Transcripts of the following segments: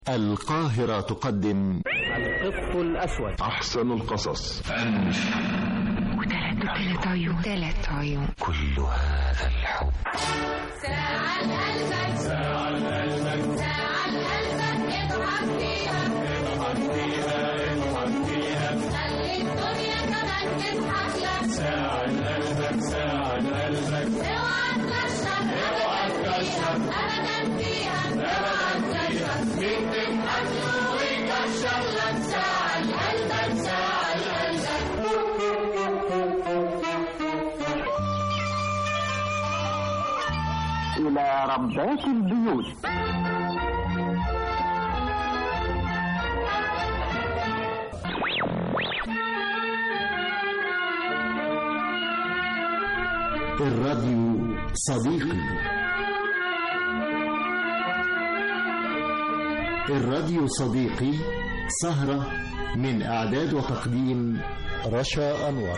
القاهرة تقدم القط الأسود أحسن القصص وثلاث عيون ثلاث عيون كل هذا الحب ساعة قلبك ساعة قلبك ساعة قلبك اضحك فيها اضحك فيها اضحك فيها خلي الدنيا كمان تضحك لك ساعة قلبك ساعة قلبك اوعى تكشف اوعى تكشف ابدا فيها اوعى تكشف مين تضحك له ويكشف لك ساعة قلبك ساعة قلبك إلى ربات البيوت الراديو صديقي الراديو صديقي سهرة من إعداد وتقديم رشا أنور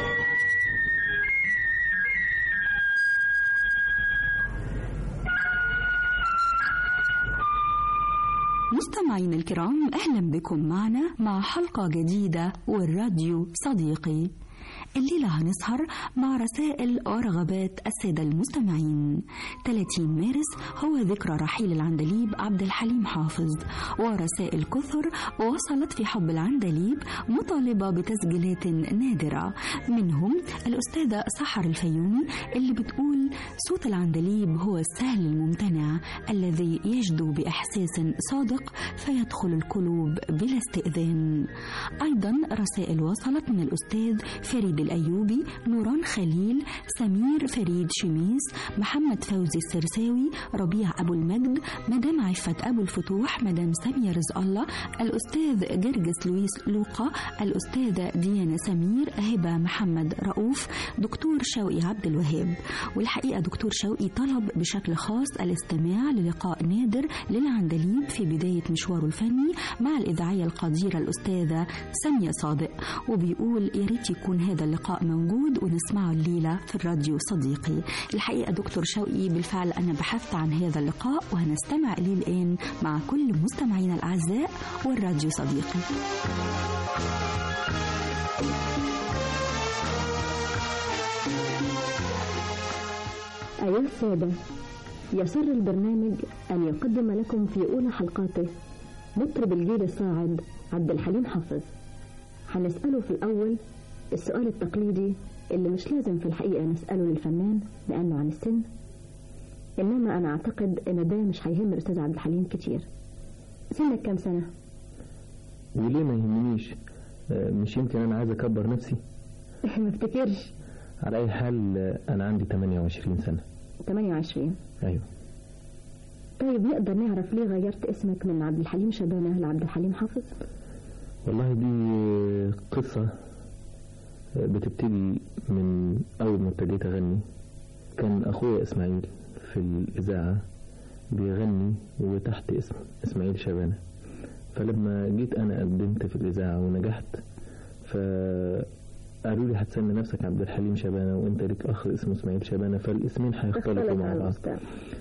مستمعين الكرام اهلا بكم معنا مع حلقه جديده والراديو صديقي الليلة هنسهر مع رسائل ورغبات السادة المستمعين 30 مارس هو ذكرى رحيل العندليب عبد الحليم حافظ ورسائل كثر وصلت في حب العندليب مطالبة بتسجيلات نادرة منهم الأستاذة سحر الفيومي اللي بتقول صوت العندليب هو السهل الممتنع الذي يجدو بإحساس صادق فيدخل القلوب بلا استئذان أيضا رسائل وصلت من الأستاذ فريد الأيوبي نوران خليل سمير فريد شميس محمد فوزي السرساوي ربيع أبو المجد مدام عفة أبو الفتوح مدام سامية رزق الله الأستاذ جرجس لويس لوقا الأستاذة ديانا سمير هبة محمد رؤوف دكتور شوقي عبد الوهاب والحقيقة دكتور شوقي طلب بشكل خاص الاستماع للقاء نادر للعندليب في بداية مشواره الفني مع الإذاعية القديرة الأستاذة سامية صادق وبيقول يا ريت يكون هذا اللقاء موجود ونسمعه الليلة في الراديو صديقي الحقيقة دكتور شوقي بالفعل أنا بحثت عن هذا اللقاء وهنستمع إليه الآن مع كل مستمعينا الأعزاء والراديو صديقي أيها السادة يسر البرنامج أن يقدم لكم في أولى حلقاته مطرب الجيل الصاعد عبد الحليم حافظ هنسأله في الأول السؤال التقليدي اللي مش لازم في الحقيقة نسأله للفنان لأنه عن السن إنما أنا أعتقد إن ده مش هيهم الأستاذ عبد الحليم كتير سنك كام سنة؟ وليه ما يهمنيش آه، مش يمكن انا عايز اكبر نفسي ما افتكرش على اي حال آه، انا عندي 28 سنة 28 ايوه طيب نقدر نعرف ليه غيرت اسمك من عبد الحليم شبانة لعبد الحليم حافظ؟ والله دي آه، قصة آه، بتبتدي من اول ما ابتديت اغني كان اخويا اسماعيل في الاذاعة بيغني وتحت اسم اسماعيل شبانة فلما جيت انا قدمت في الاذاعة ونجحت فقالوا لي هتسمي نفسك عبد الحليم شبانة وانت ليك اخ اسمه اسماعيل شبانة فالاسمين هيختلفوا اختلط مع على بعض الأستاذ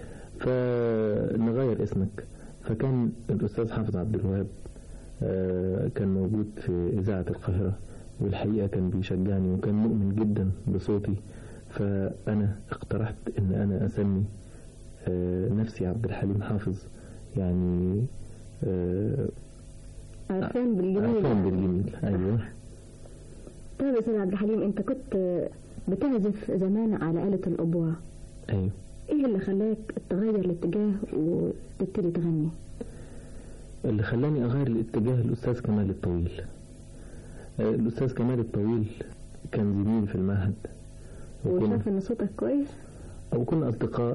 فنغير اسمك فكان الأستاذ حافظ عبد الوهاب آه، كان موجود في إذاعة القاهرة والحقيقة كان بيشجعني وكان مؤمن جدا بصوتي فأنا اقترحت إن أنا أسمي آه، نفسي عبد الحليم حافظ يعني آه، عرفان بالجميل عرفان بالجميل أيوه طيب يا أستاذ عبد الحليم أنت كنت بتعزف زمان على آلة الأبوة أيوه إيه اللي خلاك تغير الاتجاه وتبتدي تغني؟ اللي خلاني أغير الاتجاه الأستاذ كمال الطويل آه، الأستاذ كمال الطويل كان زميلي في المعهد وكنا- وشاف إن صوتك كويس؟ أو كنا أصدقاء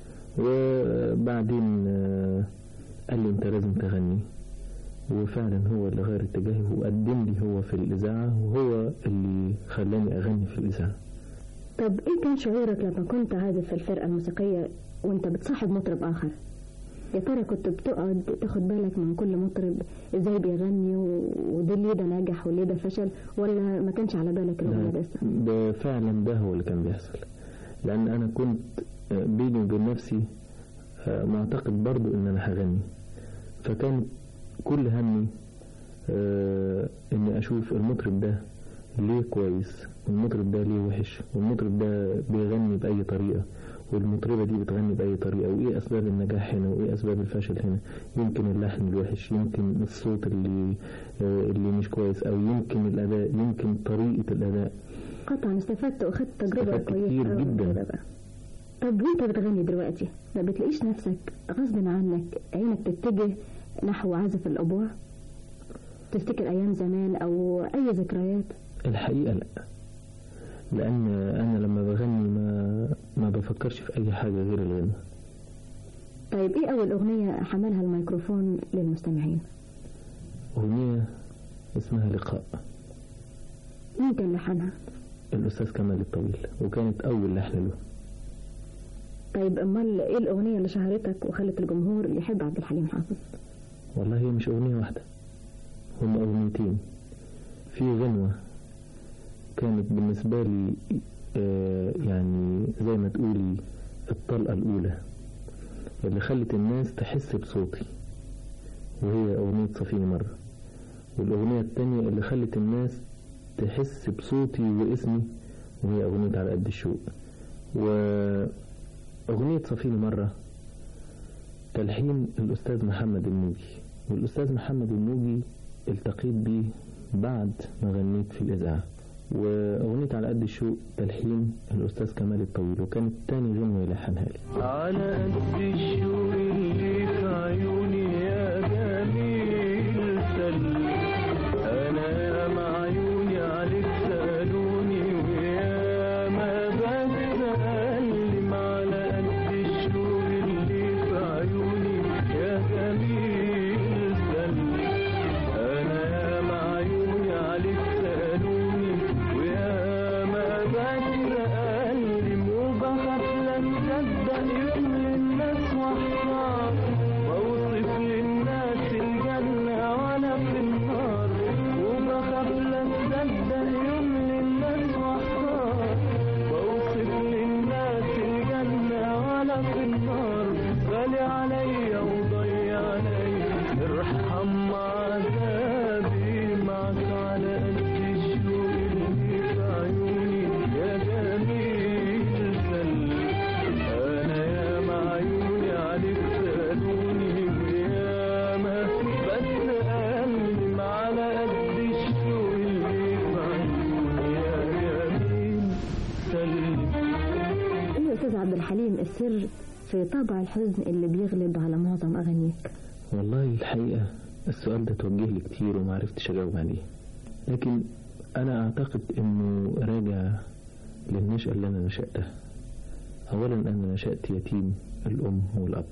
وبعدين آه، قال لي أنت لازم تغني وفعلا هو اللي غير اتجاهي وقدم لي هو في الإذاعة وهو اللي خلاني أغني في الإذاعة طب إيه كان شعورك لما كنت عازف في الفرقة الموسيقية وأنت بتصاحب مطرب آخر؟ يا ترى كنت بتقعد تاخد بالك من كل مطرب ازاي بيغني و- وده ليه ده نجح وليه ده فشل ولا ما كانش على بالك الأغنية ده, بس؟ ده فعلا ده هو اللي كان بيحصل لأن أنا كنت آه، بيني وبين نفسي آه، معتقد برضو إن أنا هغني فكان كل همي آه اني اشوف المطرب ده ليه كويس والمطرب ده ليه وحش والمطرب ده بيغني بأي طريقة والمطربة دي بتغني بأي طريقة وإيه أسباب النجاح هنا وإيه أسباب الفشل هنا يمكن اللحن الوحش يمكن الصوت اللي آه اللي مش كويس أو يمكن الأداء يمكن طريقة الأداء قطعا استفدت واخدت تجربة استفدت كويسة كتير أوي جدا. كده بقى. طب وانت بتغني دلوقتي ما بتلاقيش نفسك غصب عنك عينك تتجه نحو عزف الأبوع تفتكر أيام زمان أو أي ذكريات الحقيقة لا لأن أنا لما بغني ما ما بفكرش في أي حاجة غير الغنى طيب إيه أول أغنية حملها الميكروفون للمستمعين أغنية اسمها لقاء مين كان لحنها الأستاذ كمال الطويل وكانت أول لحن له طيب أمال إيه الأغنية اللي شهرتك وخلت الجمهور يحب عبد الحليم حافظ والله هي مش أغنية واحدة هما أغنيتين في غنوة كانت بالنسبة لي آه يعني زي ما تقولي الطلقة الأولى اللي خلت الناس تحس بصوتي وهي أغنية صفيني مرة والأغنية التانية اللي خلت الناس تحس بصوتي واسمي وهي أغنية على قد الشوق وأغنية صفيني مرة تلحين الأستاذ محمد الموجي والأستاذ محمد الموجي التقيت بيه بعد ما غنيت في الإذاعة وأغنية على قد الشوق تلحين الأستاذ كمال الطويل وكانت تاني غنوة يلحنها لي على قد الشوق اللي في عيوني يا جميل سلم انا يا معيوني عليك سالوني ويا ما بتسلم على قد الشوق اللي في عيوني يا جميل سلم انا يا معيوني عليك سالوني ويا ما بتسلم وبخاف لا تصدق يوم للناس واحتار بوصف للناس الجنة وانا في النار وبخاف لا تصدق يوم للناس واحتار بوصف للناس الجنة وانا في النار غالي عليا وضيع عليا ارحم عذابي معك على قد الشوق اللي في عيوني يا جميل سلم انا يا معيوني عليك سالوني ويا ما بتألم على قد الشوق اللي في عيوني يا جميل سلم إيه يا أستاذ عبد الحليم السر في طابع الحزن اللي بيغلب على معظم أغانيك والله الحقيقة السؤال ده توجه لي كتير وما عرفتش أجاوب عليه لكن أنا أعتقد إنه راجع للنشأة اللي أنا نشأتها أولا أنا نشأت يتيم الأم والأب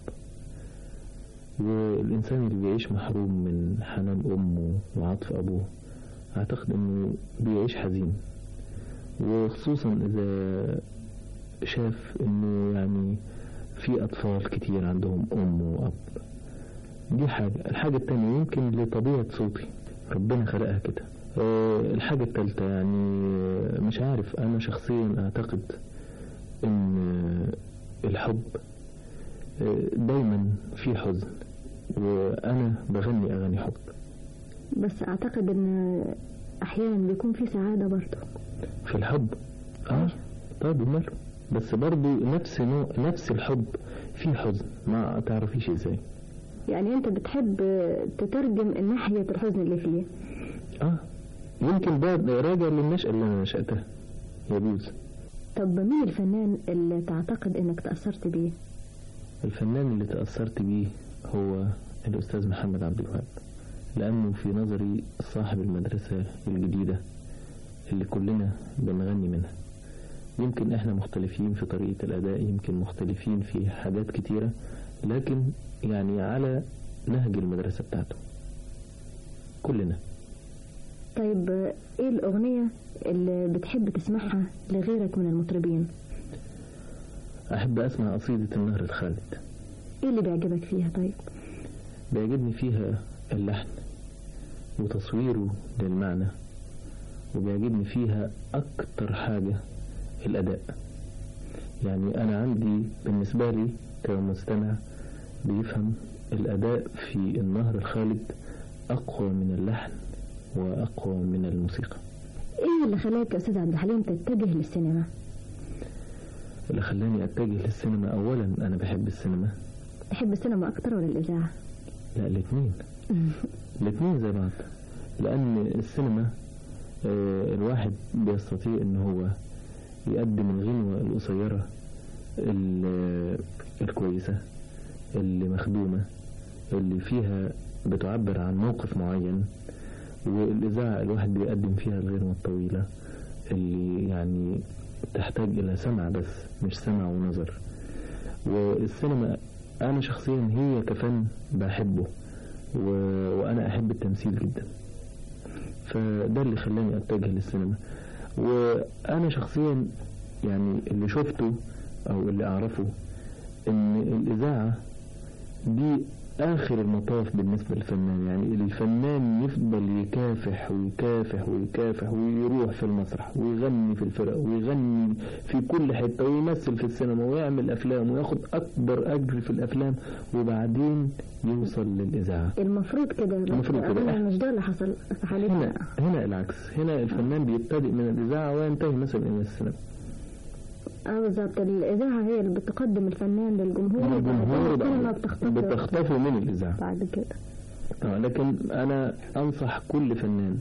والإنسان اللي بيعيش محروم من حنان أمه وعطف أبوه أعتقد إنه بيعيش حزين وخصوصا إذا شاف إنه يعني في أطفال كتير عندهم أم وأب دي حاجة الحاجة التانية يمكن لطبيعة صوتي ربنا خلقها كده أه الحاجة التالتة يعني مش عارف أنا شخصيا أعتقد إن الحب آه، دايما في حزن وأنا بغني أغاني حب بس أعتقد إن أحيانا بيكون في سعادة برضه في الحب اه طيب وماله بس برضو نفس نوع نفس الحب فيه حزن ما تعرفيش ازاي يعني أنت بتحب تترجم ناحية الحزن اللي فيه اه يمكن ده راجع للنشأة اللي انا نشأتها يجوز طب مين الفنان اللي تعتقد إنك تأثرت بيه الفنان اللي تأثرت بيه هو الأستاذ محمد عبد الوهاب لأنه في نظري صاحب المدرسة الجديدة اللي كلنا بنغني منها يمكن احنا مختلفين في طريقة الأداء يمكن مختلفين في حاجات كتيرة لكن يعني على نهج المدرسة بتاعته كلنا طيب إيه الأغنية اللي بتحب تسمعها لغيرك من المطربين أحب أسمع قصيدة النهر الخالد إيه اللي بيعجبك فيها طيب بيعجبني فيها اللحن وتصويره للمعنى وبيعجبني فيها أكتر حاجة الأداء يعني أنا عندي بالنسبة لي كمستمع بيفهم الأداء في النهر الخالد أقوى من اللحن وأقوى من الموسيقى ايه اللي خلاك يا استاذ عبد الحليم تتجه للسينما اللي خلاني أتجه للسينما أولا أنا بحب السينما تحب السينما اكتر ولا الاذاعه لا الاثنين الاثنين زي بعض لأن السينما آه، الواحد بيستطيع ان هو يقدم الغنوة القصيرة ال- الكويسة اللي مخدومة اللي فيها بتعبر عن موقف معين والإذاعة الواحد بيقدم فيها الغنوة الطويلة اللي يعني تحتاج إلى سمع بس مش سمع ونظر والسينما أنا شخصيا هي كفن بحبه و... وأنا أحب التمثيل جدا فده اللي خلاني أتجه للسينما وأنا شخصيا يعني اللي شفته أو اللي أعرفه إن الإذاعة دي آخر المطاف بالنسبة للفنان يعني الفنان يفضل يكافح ويكافح ويكافح ويروح في المسرح ويغني في الفرق ويغني في كل حتة ويمثل في السينما ويعمل أفلام وياخد أكبر أجر في الأفلام وبعدين يوصل للإذاعة المفروض كده بس المفروض كده. أظن مش ده اللي حصل في حالتنا هنا هنا العكس هنا الفنان بيبتدئ من الإذاعة وينتهي مثلا إلى السينما اه بالظبط الاذاعه هي اللي بتقدم الفنان للجمهور الجمهور وبعدين السينما بقى بتخطفه بتخطفه من الإذاعة بعد كده آه، لكن أنا أنصح كل فنان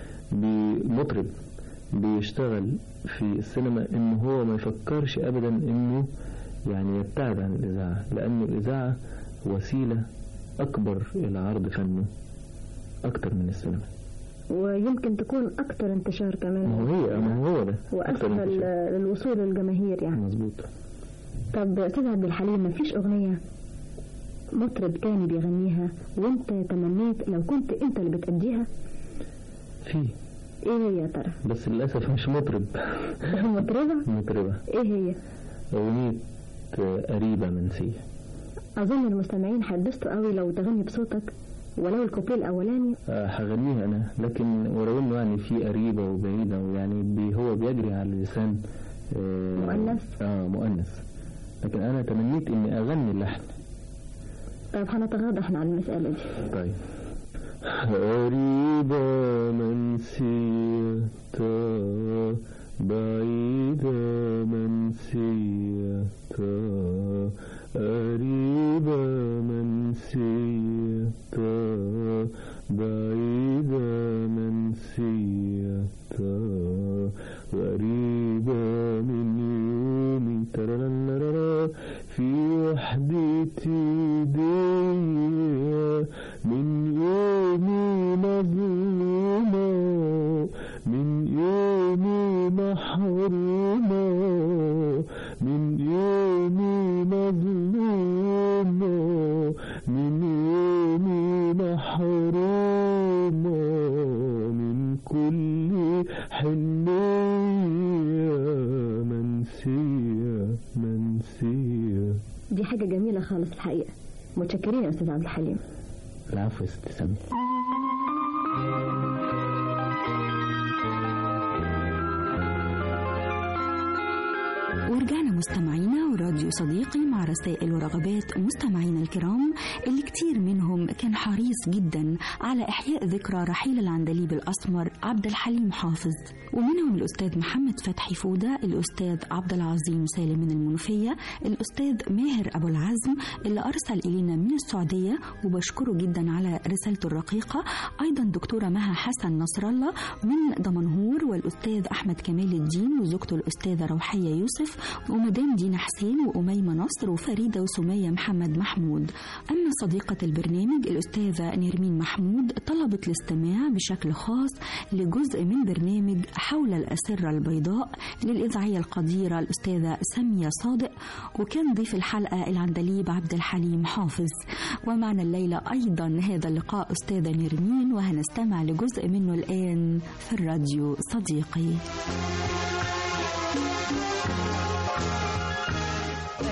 بمطرب بيشتغل في السينما إن هو ما يفكرش أبدا إنه يعني يبتعد عن الإذاعة لأن الإذاعة وسيلة أكبر إلى عرض فنه أكتر من السينما ويمكن تكون اكتر انتشار كمان ما هو هي ما هو ده أكتر واسهل انتشار. للوصول للجماهير يعني مظبوط طب استاذ عبد الحليم مفيش اغنيه مطرب تاني بيغنيها وانت تمنيت لو كنت انت اللي بتأديها في ايه هي يا ترى بس للأسف مش مطرب مطربه مطربة ايه هي أغنية قريبة منسية اظن المستمعين هيتبسطوا قوي لو تغني بصوتك ولو الكوبليه الاولاني آه، هغنيها أنا لكن ولو إنه يعني في قريبة وبعيدة ويعني بي هو بيجري على اللسان آه، مؤنث. آه مؤنث لكن أنا تمنيت إني أغني اللحن طب هنتغاضى احنا عن المسألة دي طيب قريبة منسية بعيدة منسية قريبة منسية بعيدة منسية غريبة من يومي ترى في وحدتي دي من يومي مظلومة من يومي محرومة من يومي مظلومة من يومي محرومة من كل حنية منسية منسية دي حاجة جميلة خالص الحقيقة متشكرين يا استاذ عبد الحليم العفو يا ست سامي ورجعنا مستمعينا وراديو صديقي مع رسائل ورغبات مستمعينا الكرام اللي كتير منهم كان حريص جدا على إحياء ذكرى رحيل العندليب الأسمر عبد الحليم حافظ ومنهم الأستاذ محمد فتحي فودة الأستاذ عبد العظيم سالم من المنوفية الأستاذ ماهر أبو العزم اللي أرسل إلينا من السعودية وبشكره جدا على رسالته الرقيقة أيضا دكتورة مها حسن نصر الله من دمنهور والأستاذ أحمد كمال الدين وزوجته الأستاذة روحية يوسف ومدام دينا حسين وأميمة نصر وفريدة وسمية محمد محمود أما صديقة البرنامج الأستاذة نيرمين محمود طلبت الاستماع بشكل خاص لجزء من برنامج حول الأسرة البيضاء للإذاعية القديرة الأستاذة سامية صادق وكان ضيف الحلقة العندليب عبد الحليم حافظ ومعنا الليلة أيضا هذا اللقاء أستاذة نيرمين وهنستمع لجزء منه الآن في الراديو صديقي ست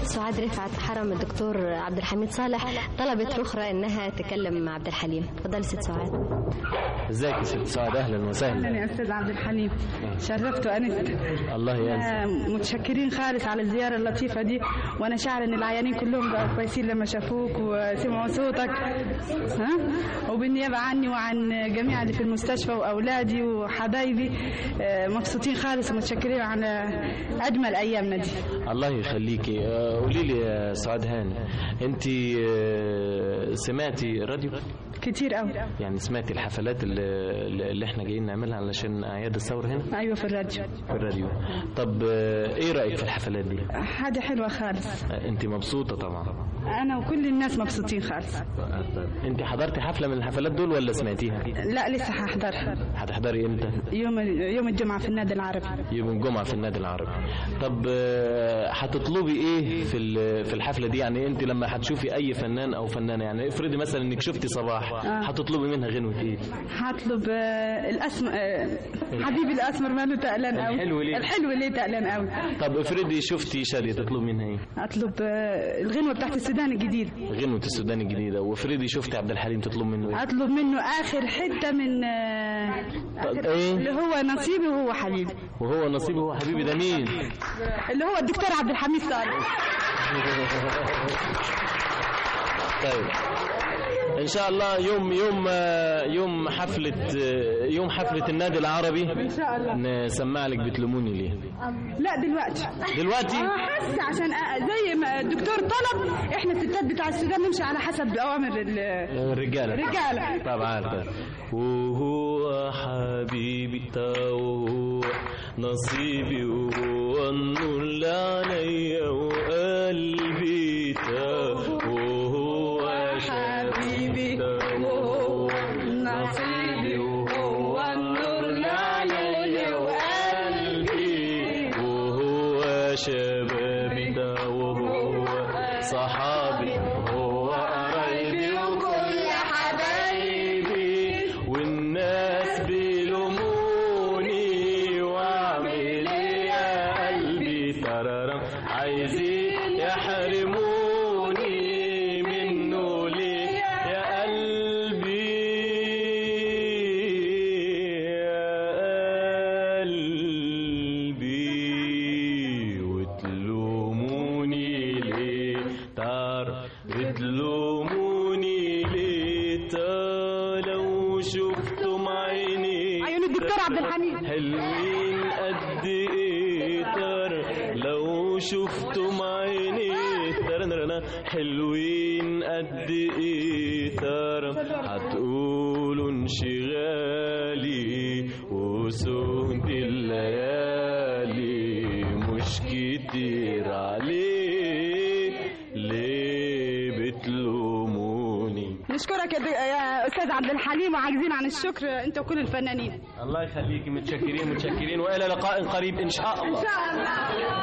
سعاد رفعت حرم الدكتور عبد الحميد صالح طلبت رخرة انها تكلم مع عبد الحليم اتفضلي ست سعاد ازيك يا ست سعاد اهلا وسهلا اهلا يا استاذ عبد الحليم شرفت وانست الله ينسى آه، متشكرين خالص على الزياره اللطيفه دي وانا شاعره ان العيانين كلهم بقوا كويسين لما شافوك وسمعوا صوتك ها وبالنيابه عني وعن جميع اللي في المستشفى واولادي وحبايبي آه، مبسوطين خالص ومتشكرين على اجمل ايامنا دي الله يخليكي آه، قولي لي يا سعاد هاني انت آه، سمعتي راديو كتير قوي يعني سمعتي الحفلات اللي, اللي احنا جايين نعملها علشان اعياد الثوره هنا ايوه في الراديو في الراديو طب آه، ايه رايك في الحفلات دي حاجه حلوه خالص آه، انت مبسوطه طبعا انا وكل الناس مبسوطين خالص انت حضرتي حفله من الحفلات دول ولا سمعتيها لا لسه هحضرها هتحضري امتى يوم يوم الجمعه في النادي العربي يوم الجمعة في النادي العربي طب آه، هتطلبي ايه في ال- في الحفلة دي يعني انت لما هتشوفي اي فنان او فنانة يعني افرضي مثلا انك شفتي صباح آه. هتطلبي منها غنوة ايه هطلب آه، الاسمر آه، حبيبي الاسمر ماله تقلان قوي الحلو ليه؟ الحلو ليه تقلان قوي طب افرضي شفتي شادية تطلبي منها ايه اطلب آه، الغنوه بتاعت السودان الجديد غنوة السودان الجديدة وافرضي شفتي عبد الحليم تطلب منه ايه اطلب منه اخر حته من آه، طب ايه اللي هو نصيبي وهو حبيبي وهو نصيبي هو حبيبي ده مين اللي هو الدكتور عبد الحميد صالح طيب ان شاء الله يوم يوم آه، يوم حفلة آه، يوم حفلة النادي العربي ان شاء الله نسمع لك بتلوموني ليه لا دلوقتي دلوقتي؟ اه بس عشان آه، زي ما الدكتور طلب احنا الستات بتاع السودان نمشي على حسب اوامر ال- الرجالة الرجالة. طبعا عارفة وهو حبيبي تا وهو نصيبي وهو النور اللي عليا وقلبي تا وهو حبيبي تا وهو نصيبي وهو النور اللي عليا وقلبي وهو شبابي تا وهو صحابي وهو قرايبي وكل حبايبي والناس بيلوموني واعمل ايه يا قلبي ترارم عايزين يحرموني منه ليه يا قلبي يا قلبي وتلوموني ليه تار بتلوموني ليه تا لو شفتم عيني عيون الدكتور عبد الحميد حلوين قد ايه ترى لو شفتم عيني ترى حلوين قد ايه ترى هتقولوا انشغالي وسهد الليالي مش كتير عليه ليه بتلوموني نشكرك يا د- يا استاذ عبد الحليم وعاجزين عن الشكر انت وكل الفنانين الله يخليكي متشكرين متشكرين والى لقاء قريب ان شاء الله ان شاء الله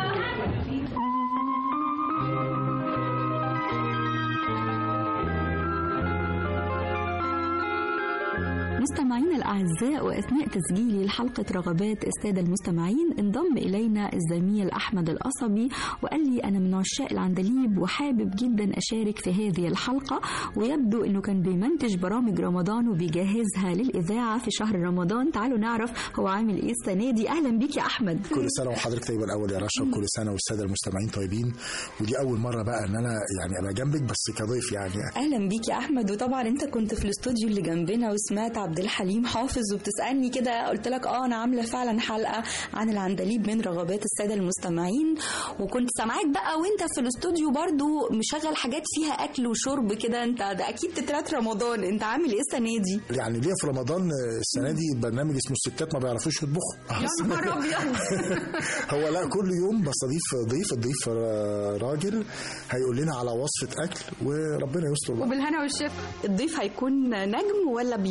مستمعينا الأعزاء وأثناء تسجيلي لحلقة رغبات السادة المستمعين انضم إلينا الزميل أحمد القصبي وقال لي أنا من عشاق العندليب وحابب جدا أشارك في هذه الحلقة ويبدو أنه كان بيمنتج برامج رمضان وبيجهزها للإذاعة في شهر رمضان تعالوا نعرف هو عامل إيه السنة دي أهلا بيك يا أحمد كل سنه وحضرتك طيبه الاول يا رشا وكل سنه والساده المستمعين طيبين ودي اول مره بقى ان انا يعني ابقى جنبك بس كضيف يعني اهلا بيك يا احمد وطبعا انت كنت في الاستوديو اللي جنبنا وسمعت عبد الحليم حافظ وبتسالني كده قلت لك اه انا عامله فعلا حلقه عن العندليب من رغبات الساده المستمعين وكنت سامعاك بقى وانت في الاستوديو برضو مشغل حاجات فيها اكل وشرب كده انت ده اكيد تترات رمضان انت عامل ايه السنه دي يعني ليا في رمضان السنه دي برنامج اسمه الستات ما بيعرفوش يطبخوا يا نهار ابيض هو لا كل يوم بستضيف ضيف الضيف راجل هيقول لنا على وصفه اكل وربنا يستر بقى. وبالهنا والشفا الضيف هيكون نجم ولا بيبقى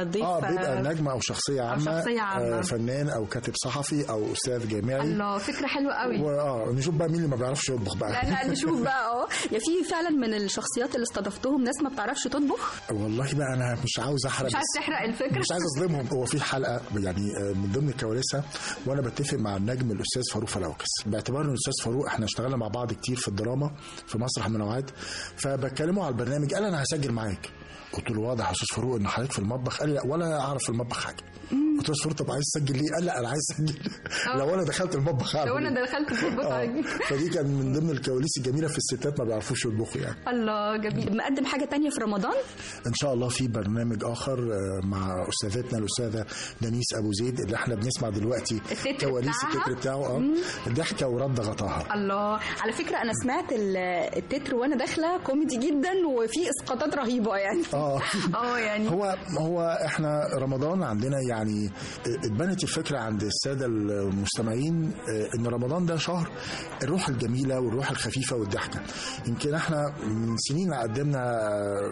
الضيف اه بيبقى آه، نجم او شخصيه عامه شخصية عامة. آه فنان او كاتب صحفي او استاذ جامعي الله فكره حلوه قوي واه نشوف بقى مين اللي ما بيعرفش يطبخ بقى لا لا نشوف بقى اه يا في فعلا من الشخصيات اللي استضفتهم ناس ما بتعرفش تطبخ والله بقى انا مش عاوز احرق مش عايز بس- تحرق الفكره مش عايز اظلمهم هو في حلقه يعني آه، من ضمن كواليسها وانا بتفق مع النجم الاستاذ فاروق فلاوكس باعتبار ان الاستاذ فاروق احنا اشتغلنا مع بعض كتير في الدراما في مسرح من الاوقات فبكلمه على البرنامج قال انا هسجل معاك قلت له واضح يا استاذ فاروق ان حضرتك في المطبخ قال لي لا ولا اعرف في المطبخ حاجه قلت له يا استاذ فاروق طب عايز تسجل ليه؟ قال لا انا عايز اسجل لو انا دخلت المطبخ هعمل لو انا إيه؟ دخلت في البيت آه. عادي. فدي كان من ضمن الكواليس الجميله في الستات ما بيعرفوش يطبخوا يعني الله جميل مقدم حاجه تانية في رمضان ان شاء الله في برنامج اخر آه، مع استاذتنا الاستاذه دنيس ابو زيد اللي احنا بنسمع دلوقتي التتر كواليس بتاعها؟ التتر بتاعه اه ضحكه ورد غطاها الله على فكره انا سمعت ال- التتر وانا داخله كوميدي جدا وفي اسقاطات رهيبه يعني اه اه يعني هو هو احنا رمضان عندنا يعني اتبنت الفكره عند الساده المستمعين آه، ان رمضان ده شهر الروح الجميله والروح الخفيفه والضحكه يمكن احنا من سنين قدمنا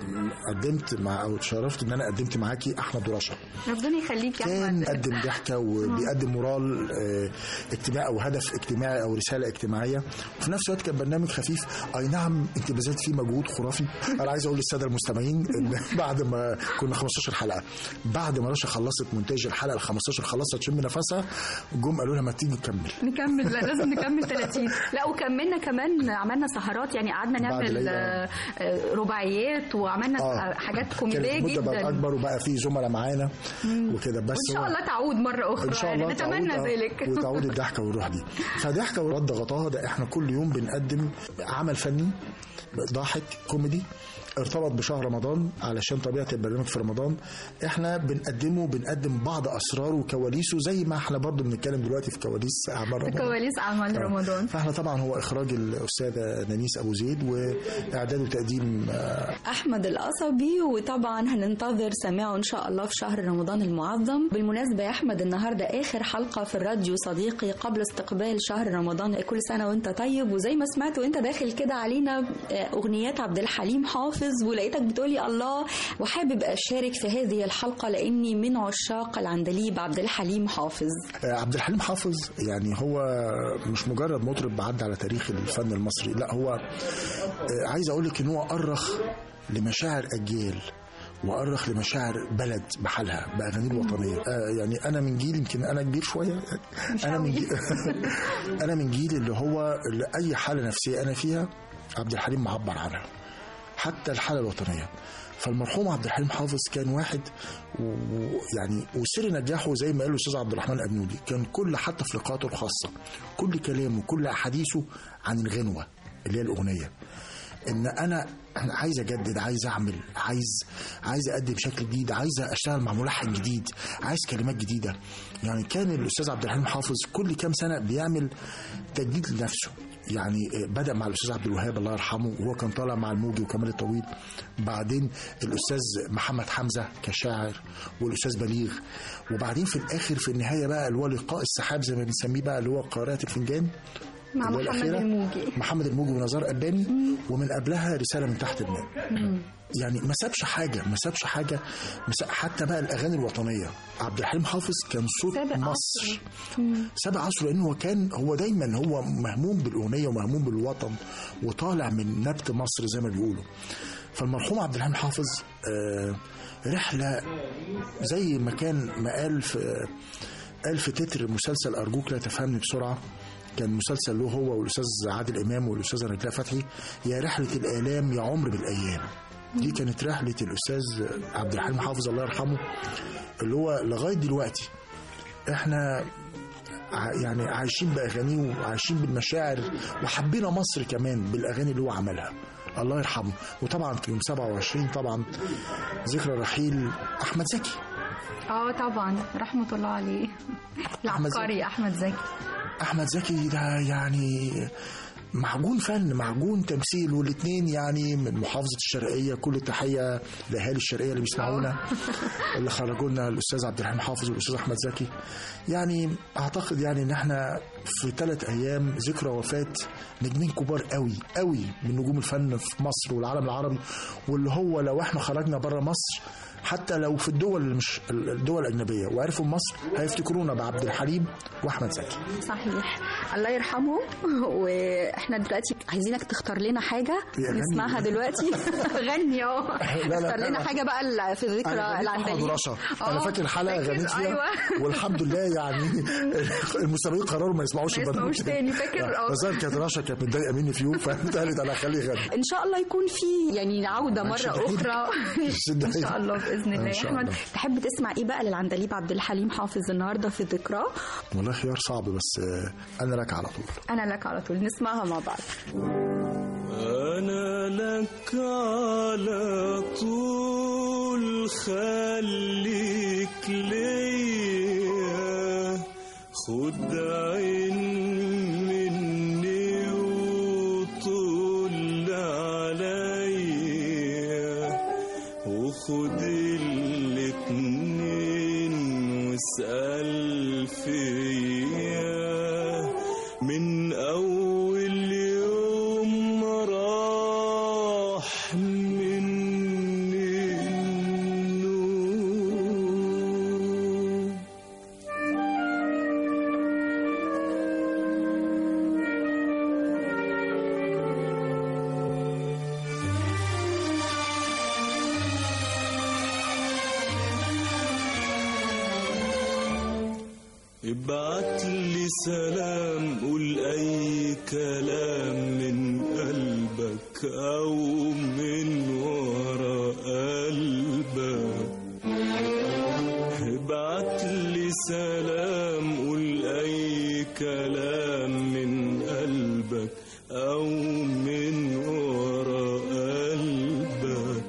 قدمت مع او اتشرفت ان انا قدمت معاكي احمد ورشا ربنا يخليك يا كان احمد بيقدم ضحكه وبيقدم مورال آه، اجتماعي او هدف اجتماعي او رساله اجتماعيه وفي نفس الوقت كان برنامج خفيف اي نعم انت بذلت فيه مجهود خرافي انا عايز اقول للساده المستمعين ان بعد ما كنا 15 حلقه بعد ما رشا خلصت مونتاج الحلقه ال 15 خلصت تشم نفسها جم قالوا لها ما تيجي نكمل نكمل لا لازم نكمل 30 لا وكملنا كمان عملنا سهرات يعني قعدنا بعد نعمل ليلى. آه، آه، رباعيات وعملنا آه. حاجات كوميديه كانت المده بقت جدا اكبر وبقى في زملاء معانا وكده بس وان شاء هو- الله تعود مره اخرى ان شاء يعني الله نتمنى تعود- ذلك وتعود الضحكه والروح دي فضحكه ورد غطاها ده احنا كل يوم بنقدم عمل فني ضاحك كوميدي ارتبط بشهر رمضان علشان طبيعه البرنامج في رمضان احنا بنقدمه بنقدم بعض اسراره وكواليسه زي ما احنا برضو بنتكلم دلوقتي في كواليس اعمال رمضان كواليس اعمال آه. رمضان فاحنا طبعا هو اخراج الاستاذه نانيس ابو زيد واعداد وتقديم آه، احمد القصبي وطبعا هننتظر سماعه ان شاء الله في شهر رمضان المعظم بالمناسبه يا احمد النهارده اخر حلقه في الراديو صديقي قبل استقبال شهر رمضان كل سنه وانت طيب وزي ما سمعت وانت داخل كده علينا آه، اغنيات عبد الحليم حافظ ولقيتك بتقولي الله وحابب اشارك في هذه الحلقه لاني من عشاق العندليب عبد الحليم حافظ آه، عبد الحليم حافظ يعني هو مش مجرد مطرب عدى على تاريخ الفن المصري لا هو آه، عايز اقول لك ان هو أرخ لمشاعر اجيال وأرخ لمشاعر بلد بحالها بأغانيه الوطنية آه يعني أنا من جيل يمكن أنا كبير شوية أنا من جيل أنا من جيل اللي هو اللي أي حالة نفسية أنا فيها عبد الحليم معبر عنها حتى الحالة الوطنية فالمرحوم عبد الحليم حافظ كان واحد ويعني وسر نجاحه زي ما قال الاستاذ عبد الرحمن ابنودي كان كل حتى في لقاءاته الخاصه كل كلامه كل احاديثه عن الغنوه اللي هي الاغنيه ان انا انا عايز اجدد عايز اعمل عايز عايز اقدم شكل جديد عايز اشتغل مع ملحن جديد عايز كلمات جديده يعني كان الاستاذ عبد الحليم حافظ كل كام سنه بيعمل تجديد لنفسه يعني بدا مع الاستاذ عبد الوهاب الله يرحمه وهو كان طالع مع الموجي وكمال الطويل بعدين الاستاذ محمد حمزه كشاعر والاستاذ بليغ وبعدين في الاخر في النهايه بقى اللي هو لقاء السحاب زي ما بنسميه بقى اللي هو قارئه الفنجان مع اللي هو محمد الأخيرة. الموجي محمد الموجي ونزار قباني ومن قبلها رساله من تحت الماء يعني ما سابش حاجه ما سابش حاجه ما ساب- حتى بقى الاغاني الوطنيه عبد الحليم حافظ كان صوت سابق مصر مم. سابق عصره لانه هو كان هو دايما هو مهموم بالاغنيه ومهموم بالوطن وطالع من نبت مصر زي ما بيقولوا فالمرحوم عبد الحليم حافظ آه، رحله زي ما كان ما قال في قال في تتر مسلسل ارجوك لا تفهمني بسرعه كان مسلسل له هو والاستاذ عادل امام والاستاذه نجلاء فتحي يا رحله الالام يا عمر بالايام دي كانت رحله الاستاذ عبد الحليم حافظ الله يرحمه اللي هو لغايه دلوقتي احنا ع- يعني عايشين باغانيه وعايشين بالمشاعر وحبينا مصر كمان بالاغاني اللي هو عملها الله يرحمه وطبعا في يوم 27 طبعا ذكرى رحيل احمد زكي اه طبعا رحمه الله عليه العبقري احمد زكي احمد زكي ده يعني معجون فن معجون تمثيل والاثنين يعني من محافظه الشرقيه كل التحيه لاهالي الشرقيه اللي بيسمعونا اللي خرجوا لنا الاستاذ عبد الرحيم حافظ والاستاذ احمد زكي يعني اعتقد يعني ان احنا في ثلاث ايام ذكرى وفاه نجمين كبار قوي قوي من نجوم الفن في مصر والعالم العربي واللي هو لو احنا خرجنا بره مصر حتى لو في الدول اللي مش الدول الاجنبيه وعرفوا مصر هيفتكرونا بعبد الحليم واحمد زكي صحيح الله يرحمه واحنا دلوقتي عايزينك تختار لنا حاجه غني. نسمعها دلوقتي غني اه لا، لا، اختار لنا أنا- حاجه بقى ال- في ذكرى انا غنيت احمد العندليب رشا انا آه، فاكر حلقه فاكر؟ غنيت فيها أيوة. والحمد لله يعني المستمعين قرروا ما يسمعوش ما البرنامج يسمعوش تاني، فاكر؟ آه. بس أنا كانت رشا كانت متضايقه مني في يوم فقالت قالت انا هخليه يغني ان شاء الله يكون في يعني عوده مره هنشد حيلك. اخرى هنشد ان شاء حيلك. الله باذن الله إن يا شاء احمد الله. تحب تسمع ايه بقى للعندليب عبد الحليم حافظ النهارده في ذكراه والله خيار صعب بس آه، انا لك على طول انا لك على طول نسمعها مع بعض أنا لك على طول خليك ليا خد عين مني وطول عليا وخد الاتنين واسأل فيا من أول يوم ما راح مني النور ابعت لي سلام قول اي كلام من قلبك او من ورا قلبك ابعت لي سلام قول اي كلام من قلبك او من ورا قلبك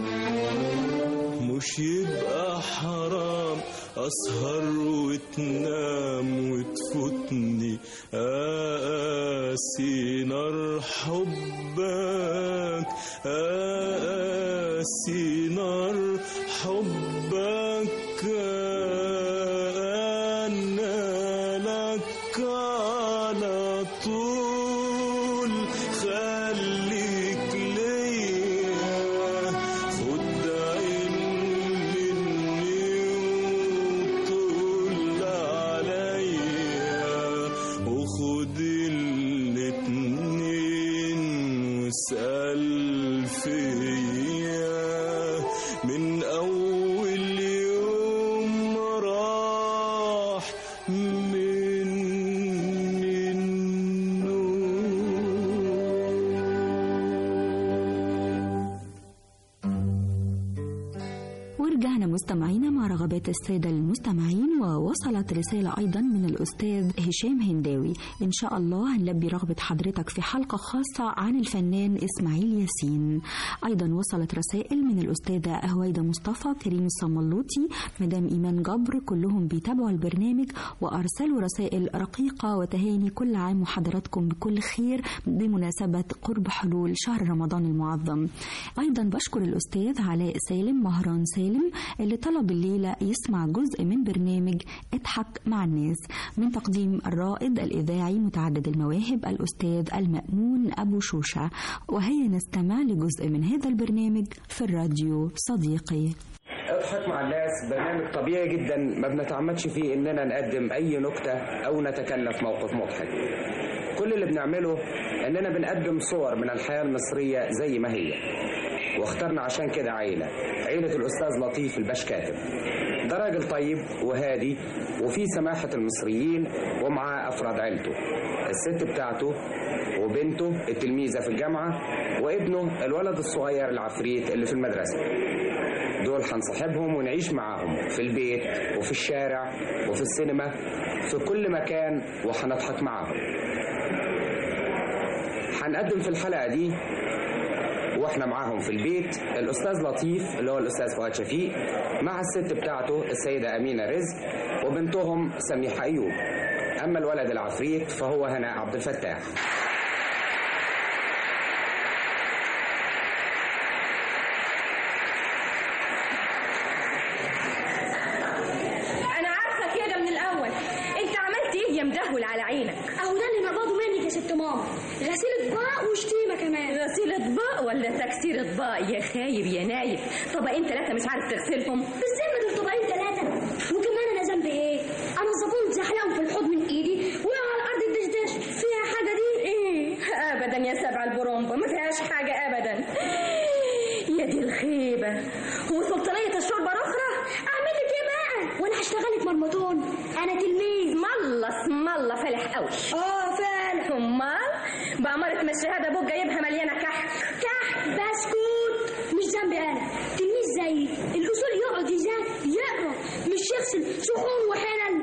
مش يبقى حرام اسهر وتنام وتفوتني اقاسي نار حبك اقاسي نار حبك انا لك على طول خليك ليا خد عين مني وطول عليا وخد الاتنين واسأل فيا من أول يوم ما راح مني النور ورجعنا مستمعينا مع رغبات السادة المستمعين ووصلت رسالة أيضا من الأستاذ هشام هنداوي إن شاء الله هنلبي رغبة حضرتك في حلقة خاصة عن الفنان إسماعيل ياسين أيضا وصلت رسائل من الأستاذة هويدة مصطفى كريم الصملوطي مدام إيمان جبر كلهم بيتابعوا البرنامج وأرسلوا رسائل رقيقة وتهاني كل عام وحضراتكم بكل خير بمناسبة قرب حلول شهر رمضان المعظم أيضا بشكر الأستاذ علاء سالم مهران سالم اللي طلب الليلة يسمع جزء من برنامج اضحك مع الناس من تقديم الرائد الإذاعي متعدد المواهب الأستاذ المأمون أبو شوشة وهيا نستمع لجزء من هذا البرنامج في الراديو صديقي اضحك مع الناس برنامج طبيعي جدا ما بنتعمدش فيه اننا نقدم اي نكته او نتكلف موقف مضحك كل اللي بنعمله اننا بنقدم صور من الحياه المصريه زي ما هي واخترنا عشان كده عيله عيله الاستاذ لطيف الباش كاتب ده راجل طيب وهادي وفي سماحه المصريين ومعاه افراد عيلته الست بتاعته وبنته التلميذه في الجامعه وابنه الولد الصغير العفريت اللي في المدرسه دول هنصاحبهم ونعيش معاهم في البيت وفي الشارع وفي السينما في كل مكان وهنضحك معاهم هنقدم في الحلقة دي واحنا معاهم في البيت الاستاذ لطيف اللي هو الاستاذ فؤاد شفيق مع الست بتاعته السيدة امينة رزق وبنتهم سميحة ايوب اما الولد العفريت فهو هناء عبد الفتاح انا عارفه كده من الاول انت عملت ايه يا مدهول على عينك اهو ده اللي مقبضه منك يا ست ماما غسيل اطباق وشتيمه كمان غسيل اطباق ولا تكسير اطباق يا خايب يا نايب طبقين ثلاثه مش عارف تغسلهم بالذمة دول طبقين ثلاثة وكمان أنا ذنبي إيه؟ أنا الزبون زحلقهم في الحوض من إيدي وقع على الأرض الدشداش فيها حاجة دي؟ ايه ابدا يا سبع البرومبا ما فيهاش حاجه ابدا يا دي الخيبه وسلطانيه الشوربه الاخرى أعمل لك إيه بقى؟ وأنا هشتغلك مرمطون أنا تلميذ مالله اسم الله فالح قوي آه فعلا امال بأمارة ما الشهاده ابوك جايبها مليانه كحك كح بسكوت مش ذنبي أنا تلميذ زيي الأصول يقعد يذاكر يقرا مش يغسل صحون وحلل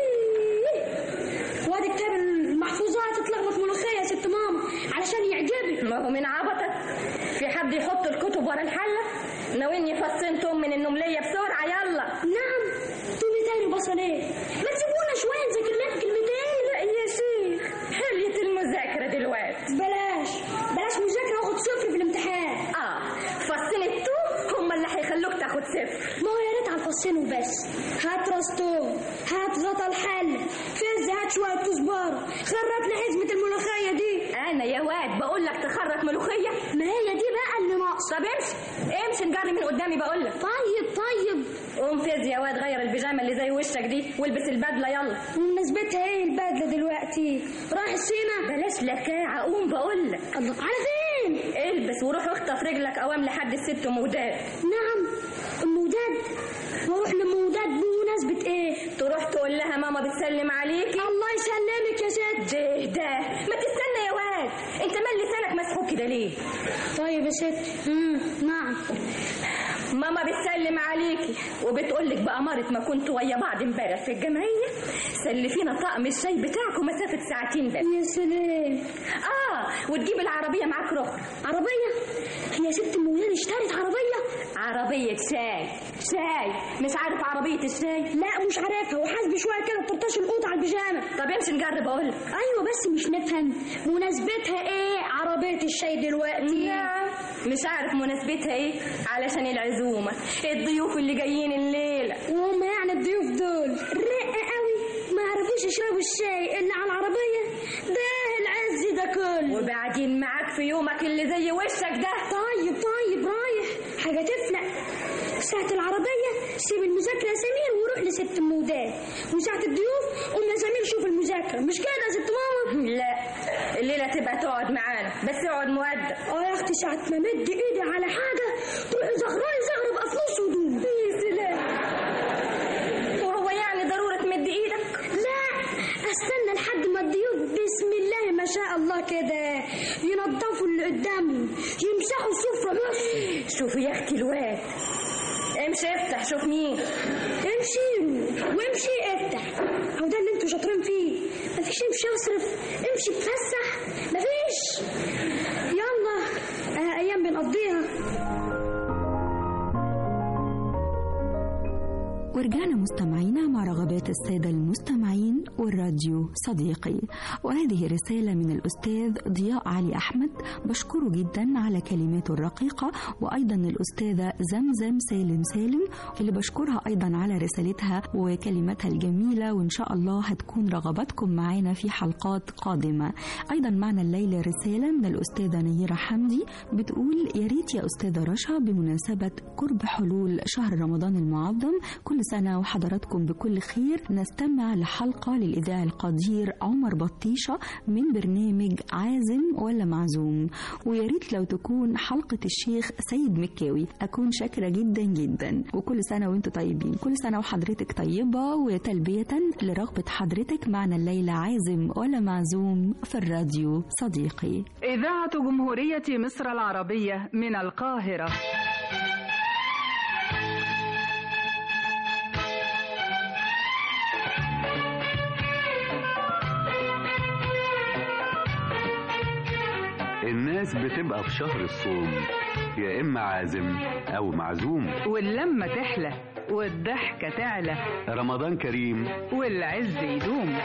ييه. وادي كتاب المحفوظات اتلخبط ملوخية يا ست ماما علشان يعجبك ما هو من عبطك في حد يحط الكتب ورا الحله ناويني فصين توم من النمليه بسرعه يلا نعم تومي تاني بصلين ما تسيبونا شوية نذاكر لنا كلمتين لا يا شيخ حلية المذاكره دلوقتي بلاش بلاش مذاكرة واخد صفر في الامتحان اه فصين التوم هم اللي هيخلوك تاخد صفر ما هو يا ريت على الفصين وبس هات راس توم هات غطا الحل فز هات شوية كزبرة خرط لي حزمة الملوخية دي انا يا واد بقول لك تخرط ملوخيه ما هي دي بقى اللي ناقصة طب امشي امشي نجري من قدامي بقول لك طيب طيب قوم فز يا واد غير البيجامه اللي زي وشك دي والبس البدله يلا مناسبتها ايه البدلة دلوقتي رايح السيما بلاش لكاعه قوم بقول لك الله على فين البس وروح اخطف رجلك قوام لحد الست مودات نعم الموداد واروح لموداد بمناسبة ايه تروح تقول لها ماما بتسلم عليكي الله يسلمك يا ست ده ده ما تستنى يا واد انت مال لسانك مسحوق كده ليه طيب يا ست امم نعم ماما بتسلم عليكي وبتقول لك بأمارة ما كنتوا ويا بعض امبارح في الجمعية سلفينا طقم الشاي بتاعكم مسافة ساعتين بس يا سلام اه وتجيب العربية معاك رخرة عربية هي ست المولان اشترت عربية عربية شاي شاي مش عارف عربية الشاي لا مش عارفها وحاسبي شوية كده تطرطش القوط على البيجامة طب امشي نجرب اقول ايوه بس مش نفهم مناسبتها ايه عربية الشاي دلوقتي نعم مش عارف مناسبتها ايه علشان العزومة الضيوف اللي جايين الليلة وهم يعني الضيوف دول رقة قوي ما عرفوش يشربوا الشاي الا على العربية ده العز ده كله وبعدين معاك في يومك اللي زي وشك ده طيب طيب رايح حاجة تفلق ساعة العربية سيب المذاكرة يا سمير وروح لست المودات وساعة الضيوف قوم يا سمير شوف المذاكرة مش كده يا ست ماما لا الليلة تبقى تقعد معانا بس اقعد مؤدب اه يا اختي ساعة ما مد ايدي على حاجة تروحي زغراني زغرة بقى في نص هدوم يا سلام وهو يعني ضرورة تمد ايدك لا استنى لحد ما الضيوف بسم الله ما شاء الله كده ينضفوا اللي قدامهم يمسحوا السفرة بس شوفي يا اختي الواد امشي افتح شوف مين امشي وامشي افتح هو ده اللي انتوا شاطرين فيه مفيش امشي اصرف امشي اتفسح مفيش يلا آه ايام بنقضيها ورجعنا مستمعينا مع رغبات السادة المستمعين والراديو صديقي وهذه رسالة من الأستاذ ضياء علي أحمد بشكره جدا على كلماته الرقيقة وأيضا الأستاذة زمزم سالم سالم اللي بشكرها أيضا على رسالتها وكلماتها الجميلة وإن شاء الله هتكون رغباتكم معانا في حلقات قادمة أيضا معنا الليلة رسالة من الأستاذة نيرة حمدي بتقول يا ريت يا أستاذة رشا بمناسبة قرب حلول شهر رمضان المعظم كل سنة وحضراتكم بكل خير نستمع لحلقة للإذاعي القدير عمر بطيشة من برنامج عازم ولا معزوم ويا ريت لو تكون حلقة الشيخ سيد مكاوي أكون شاكرة جدا جدا وكل سنة وانتم طيبين كل سنة وحضرتك طيبة وتلبية لرغبة حضرتك معنا الليلة عازم ولا معزوم في الراديو صديقي إذاعة جمهورية مصر العربية من القاهرة الناس بتبقى في شهر الصوم يا إما عازم أو معزوم واللمة تحلى والضحكة تعلى رمضان كريم والعز يدوم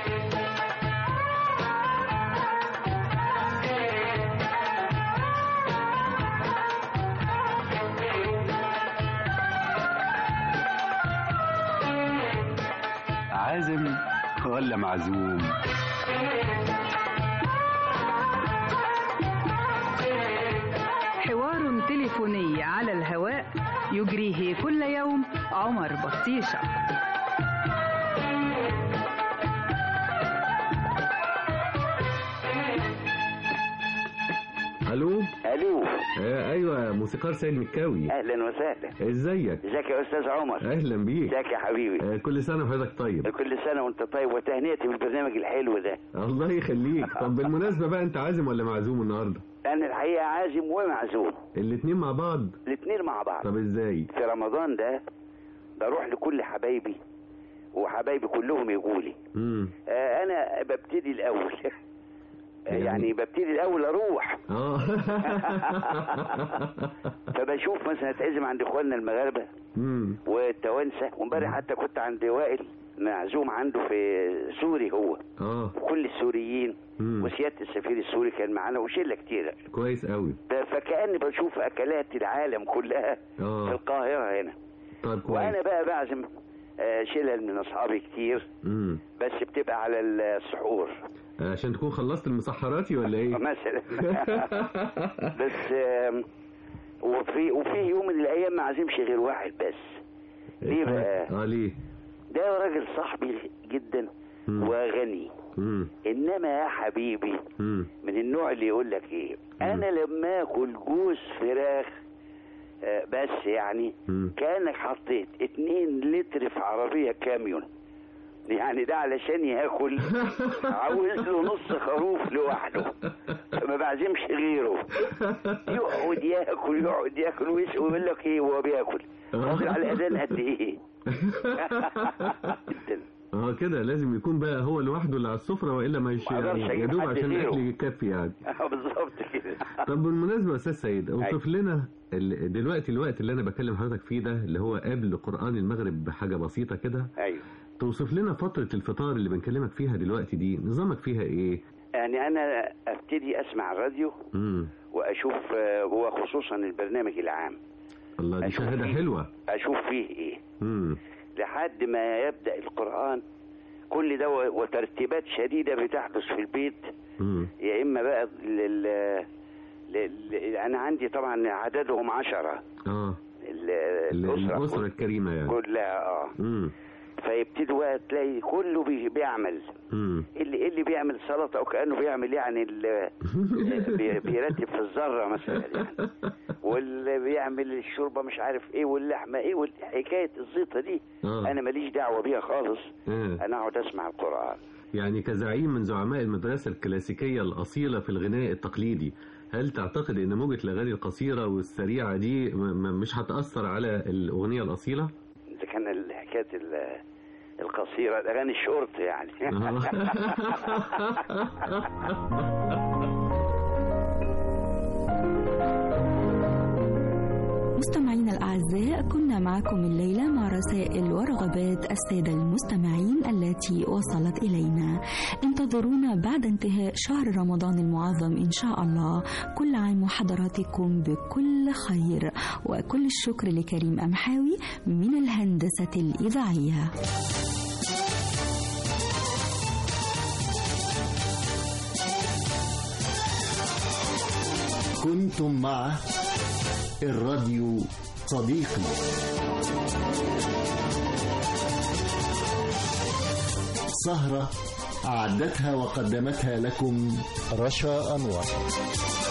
عازم ولا معزوم يجريه كل يوم عمر بطيشة الو الو آه ايوه موسيقار سيد مكاوي اهلا وسهلا ازيك ازيك يا استاذ عمر اهلا بيك ازيك يا حبيبي آه كل سنه وحضرتك طيب كل سنه وانت طيب وتهنئتي بالبرنامج الحلو ده الله يخليك طب بالمناسبه بقى انت عازم ولا معزوم النهارده انا الحقيقه عازم ومعزوم الاتنين مع بعض الاثنين مع بعض طب ازاي في رمضان ده بروح لكل حبايبي وحبايبي كلهم يجوا لي امم آه انا ببتدي الاول آه، يعني ببتدي الاول اروح اه فبشوف مثلا اتعزم عند اخواننا المغاربه امم والتوانسه وامبارح حتى كنت عند وائل معزوم عنده في سوري هو اه كل السوريين مم. وسياده السفير السوري كان معانا وشله كتيره كويس قوي ف- فكاني بشوف اكلات العالم كلها في اه القاهره هنا طب كويس وانا بقى بعزم آه، شلل من اصحابي كتير امم بس بتبقى على السحور عشان تكون خلصت المسحراتي ولا ايه مثلا بس آم، وفي وفي يوم من الايام ما عزمش غير واحد بس ليه بقى اه ليه ده راجل صاحبي جدا مم. وغني امم انما يا حبيبي امم من النوع اللي يقول لك ايه انا لما اكل جوز فراخ آه، بس يعني مم. كانك حطيت اتنين لتر في عربية كاميون يعني ده علشان ياكل عاوز له نص خروف لوحده فما بعزمش غيره يقعد ياكل يقعد ياكل ويسقي ويقول لك ايه وهو بياكل فاضل على الاذان قد ايه اه كده لازم يكون بقى هو لوحده اللي على السفره والا ما يش ما أقدرش يعني أجيب يا دوب حد عشان غيره. الاكل يكفي يعني آه، بالظبط كده طب بالمناسبه يا استاذ سيد اوصف لنا ال- دلوقتي الوقت اللي انا بكلم حضرتك فيه ده اللي هو قبل قران المغرب بحاجه بسيطه كده ايوه توصف لنا فتره الفطار اللي بنكلمك فيها دلوقتي دي نظامك فيها ايه يعني انا ابتدي اسمع الراديو امم واشوف آه، هو خصوصا البرنامج العام الله دي أشوف شهاده فيه- حلوه اشوف فيه ايه امم لحد ما يبدا القران كل ده و- وترتيبات شديده بتحدث في البيت امم يا اما بقى لل... لل... انا عندي طبعا عددهم عشرة اه ال- ال- الاسره الاسره كل- الكريمه يعني كلها اه امم فيبتدوا بقى تلاقي كله بي... بيعمل امم اللي اللي بيعمل سلطه وكانه بيعمل يعني ال... بي... بيرتب في الذره مثلا يعني واللي بيعمل الشوربه مش عارف ايه واللحمه ايه والحكايه الزيطه دي آه. انا ماليش دعوه بيها خالص آه. انا اقعد اسمع القران يعني كزعيم من زعماء المدرسة الكلاسيكية الأصيلة في الغناء التقليدي هل تعتقد أن موجة الأغاني القصيرة والسريعة دي م- م- مش هتأثر على الأغنية الأصيلة؟ اذا كان الحكايه ال- القصيره الاغاني الشورت يعني مستمعينا الأعزاء كنا معكم الليلة مع رسائل ورغبات السادة المستمعين التي وصلت إلينا انتظرونا بعد انتهاء شهر رمضان المعظم إن شاء الله كل عام وحضراتكم بكل خير وكل الشكر لكريم أمحاوي من الهندسة الإذاعية كنتم مع الراديو صديقي سهرة أعدتها وقدمتها لكم رشا أنور